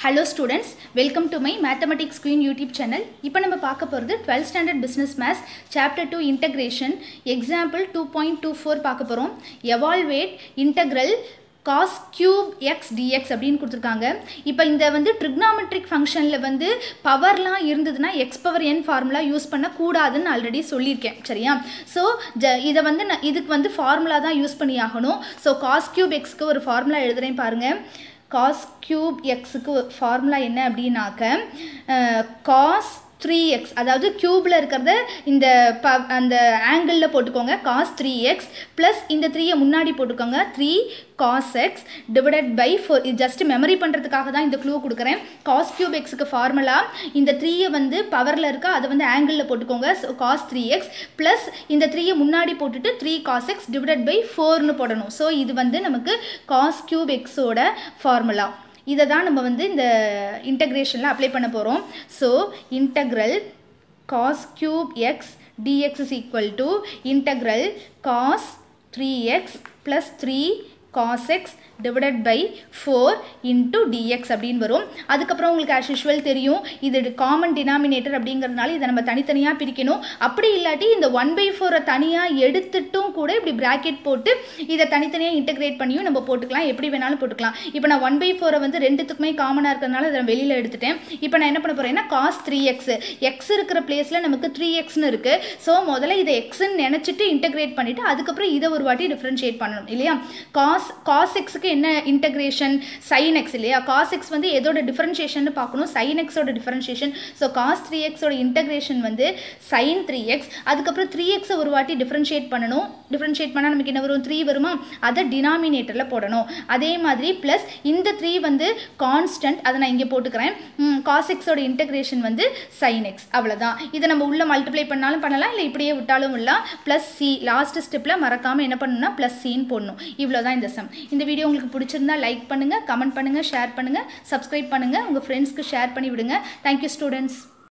hello students welcome to my mathematics queen YouTube channel இப்போ நம்ம பார்க்க போகிறது twelfth standard business maths chapter two integration example two point two four பார்க்க போகிறோம் evaluate integral cos cube x dx அப்படின்னு கொடுத்துருக்காங்க இப்போ இந்த வந்து ட்ரிக்னாமெட்ரிக் ஃபங்க்ஷனில் வந்து பவர்லாம் இருந்ததுன்னா x power n formula use பண்ணக்கூடாதுன்னு ஆல்ரெடி சொல்லியிருக்கேன் சரியா ஸோ ஜ இதை வந்து நான் இதுக்கு வந்து ஃபார்முலா தான் யூஸ் பண்ணி ஆகணும் ஸோ காஸ் கியூப் எக்ஸ்க்கு ஒரு ஃபார்முலா எழுதுகிறேன் பாருங்கள் காஸ் கியூப் எக்ஸுக்கு ஃபார்முலா என்ன அப்படின்னாக்க காஸ் த்ரீ எக்ஸ் அதாவது க்யூப்பில் இருக்கிறத இந்த ப அந்த ஆங்கிளில் போட்டுக்கோங்க காஸ் த்ரீ எக்ஸ் ப்ளஸ் இந்த த்ரீயை முன்னாடி போட்டுக்கோங்க three cos x divided by four இது ஜஸ்ட் மெமரி பண்ணுறதுக்காக தான் இந்த க்ளூ கொடுக்குறேன் காஸ் கியூப் எக்ஸுக்கு ஃபார்முலா இந்த த்ரீயை வந்து பவரில் இருக்கா அதை வந்து ஆங்கிளில் போட்டுக்கோங்க so cos three x plus இந்த த்ரீயை முன்னாடி போட்டுட்டு three cos x divided by ஃபோர்னு போடணும் ஸோ இது வந்து நமக்கு காஸ் கியூப் எக்ஸோட ஃபார்முலா இதை தான் நம்ம வந்து இந்த இன்டகிரேஷனில் அப்ளை பண்ண போகிறோம் so integral cos cube x dx is equal to integral cos 3x plus 3 cos x divided by 4 into dx அப்படின்னு வரும் அதுக்கப்புறம் உங்களுக்கு as usual தெரியும் இது காமன் டினாமினேட்டர் அப்படிங்கிறதுனால இதை நம்ம தனித்தனியாக பிரிக்கணும் அப்படி இல்லாட்டி இந்த ஒன் பை ஃபோரை தனியாக எடுத்துட்டும் கூட இப்படி ப்ராக்கெட் போட்டு இதை தனித்தனியாக இன்டகிரேட் பண்ணியும் நம்ம போட்டுக்கலாம் எப்படி வேணாலும் போட்டுக்கலாம் இப்போ நான் ஒன் பை ஃபோரை வந்து ரெண்டுத்துக்குமே காமனாக இருக்கிறதுனால அதை நான் வெளியில் எடுத்துட்டேன் இப்போ நான் என்ன பண்ண போகிறேன்னா காஸ் த்ரீ எக்ஸ் எக்ஸ் இருக்கிற பிளேஸில் நமக்கு த்ரீ எக்ஸ்னு இருக்குது ஸோ முதல்ல இதை எக்ஸ்ன்னு நினச்சிட்டு இன்டகிரேட் பண்ணிவிட்டு அதுக்கப்புறம் இதை ஒரு வாட்டி டிஃப்ரென்ஷியேட் பண்ணணும் இல்லையா காஸ் காஸ் எக்ஸுக்கு என்ன இன்டகிரேஷன் சைன் எக்ஸ் இல்லையா காஸ் எக்ஸ் வந்து எதோட டிஃப்ரென்ஷியேஷன் பார்க்கணும் சைன் எக்ஸோட டிஃப்ரென்ஷியேஷன் ஸோ காஸ் த்ரீ எக்ஸோட இன்டகிரேஷன் வந்து சைன் த்ரீ எக்ஸ் அதுக்கப்புறம் த்ரீ எக்ஸை ஒரு வாட்டி டிஃப்ரென்ஷியேட் பண்ணணும் டிஃப்ரென்ஷியேட் பண்ணால் நமக்கு என்ன வரும் த்ரீ வருமா அதை டினாமினேட்டரில் போடணும் அதே மாதிரி ப்ளஸ் இந்த த்ரீ வந்து கான்ஸ்டன்ட் அதை நான் இங்கே போட்டுக்கிறேன் காஸ் எக்ஸோட இன்டகிரேஷன் வந்து சைன் எக்ஸ் அவ்வளோதான் இதை நம்ம உள்ள மல்டிப்ளை பண்ணாலும் பண்ணலாம் இல்லை இப்படியே விட்டாலும் இல்லை ப்ளஸ் சி லாஸ்ட் ஸ்டெப்பில் மறக்காமல் என்ன பண்ணணும்னா ப்ளஸ் சின்னு போடணும் இவ்வளோ தான் இந்த சம் இந்த வீடியோ உங்களுக்கு பிடிச்சிருந்தா லைக் பண்ணுங்கள் கமெண்ட் பண்ணுங்கள் ஷேர் பண்ணுங்கள் சப்ஸ்கிரைப் பண்ணுங்கள் உங்கள் ஃப்ரெண்ட்ஸ்க்கு ஷேர் பண்ணி விடுங்க தேங்க்யூ ஸ்டூடெண்ட்ஸ்